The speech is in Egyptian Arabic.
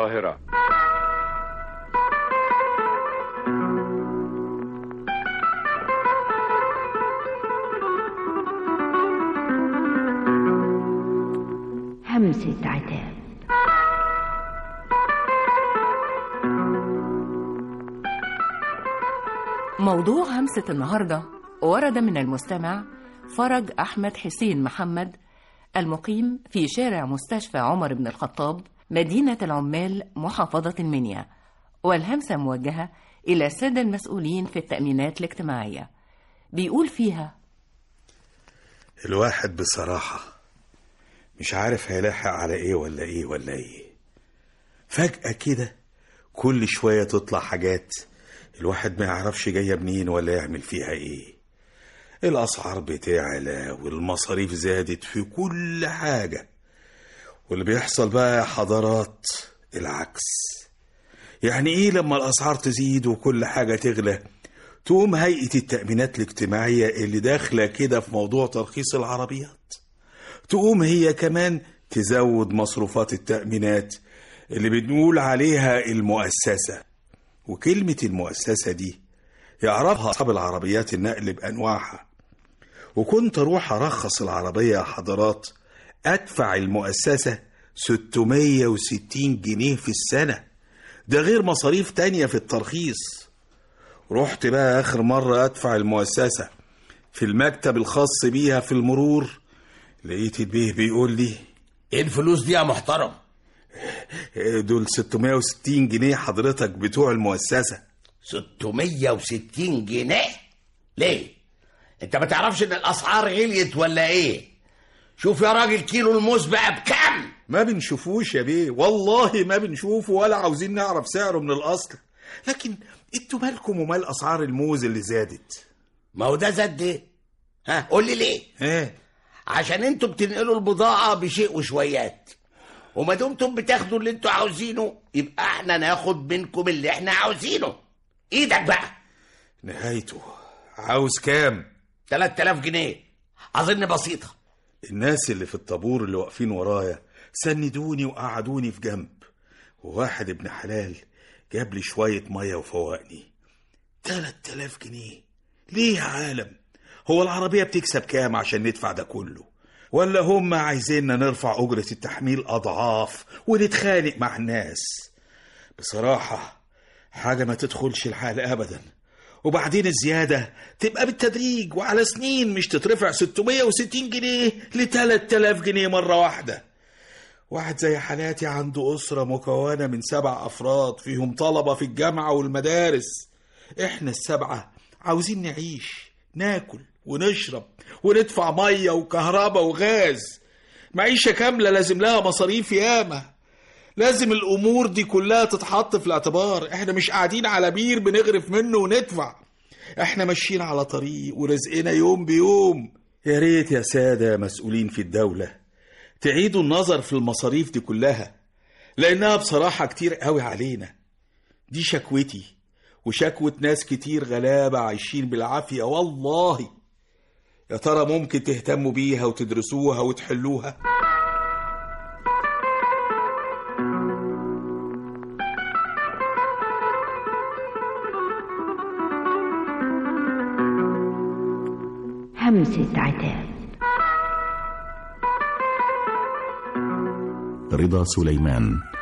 القاهرة همسة عتاب موضوع همسة النهاردة ورد من المستمع فرج أحمد حسين محمد المقيم في شارع مستشفى عمر بن الخطاب مدينة العمال محافظة المنيا والهمسة موجهة إلى السادة المسؤولين في التأمينات الاجتماعية بيقول فيها الواحد بصراحة مش عارف هيلاحق على ايه ولا ايه ولا ايه فجأة كده كل شوية تطلع حاجات الواحد ما يعرفش جاية منين ولا يعمل فيها ايه الأسعار بتعلى والمصاريف زادت في كل حاجة واللي بيحصل بقى يا حضرات العكس يعني ايه لما الأسعار تزيد وكل حاجة تغلى تقوم هيئة التأمينات الاجتماعية اللي داخلة كده في موضوع ترخيص العربيات تقوم هي كمان تزود مصروفات التأمينات اللي بنقول عليها المؤسسة وكلمة المؤسسة دي يعرفها أصحاب العربيات النقل بأنواعها وكنت أروح أرخص العربية يا حضرات أدفع المؤسسة 660 جنيه في السنة ده غير مصاريف تانية في الترخيص رحت بقى آخر مرة أدفع المؤسسة في المكتب الخاص بيها في المرور لقيت البيه بيقول لي ايه الفلوس دي يا محترم دول 660 جنيه حضرتك بتوع المؤسسة 660 جنيه ليه انت ما تعرفش ان الاسعار غليت ولا ايه شوف يا راجل كيلو الموز بقى بكام ما بنشوفوش يا بيه والله ما بنشوفه ولا عاوزين نعرف سعره من الأصل لكن انتوا مالكم ومال أسعار الموز اللي زادت ما هو ده زاد ايه ها قول لي ليه ايه عشان انتوا بتنقلوا البضاعه بشيء وشويات وما دمتم بتاخدوا اللي انتوا عاوزينه يبقى احنا ناخد منكم اللي احنا عاوزينه ايدك بقى نهايته عاوز كام 3000 جنيه اظن بسيطه الناس اللي في الطابور اللي واقفين ورايا سندوني وقعدوني في جنب وواحد ابن حلال جاب لي شوية مية وفوقني تلات تلاف جنيه ليه يا عالم هو العربية بتكسب كام عشان ندفع ده كله ولا هم عايزيننا نرفع أجرة التحميل أضعاف ونتخانق مع الناس بصراحة حاجة ما تدخلش الحال أبدا وبعدين الزيادة تبقى بالتدريج وعلى سنين مش تترفع 660 جنيه ل 3000 جنيه مرة واحدة واحد زي حالاتي عنده أسرة مكونة من سبع أفراد فيهم طلبة في الجامعة والمدارس إحنا السبعة عاوزين نعيش ناكل ونشرب وندفع مية وكهرباء وغاز معيشة كاملة لازم لها مصاريف ياما لازم الأمور دي كلها تتحط في الاعتبار احنا مش قاعدين على بير بنغرف منه وندفع احنا ماشيين على طريق ورزقنا يوم بيوم يا ريت يا سادة مسؤولين في الدولة تعيدوا النظر في المصاريف دي كلها لأنها بصراحة كتير قوي علينا دي شكوتي وشكوة ناس كتير غلابة عايشين بالعافية والله يا ترى ممكن تهتموا بيها وتدرسوها وتحلوها همسة عتاب رضا سليمان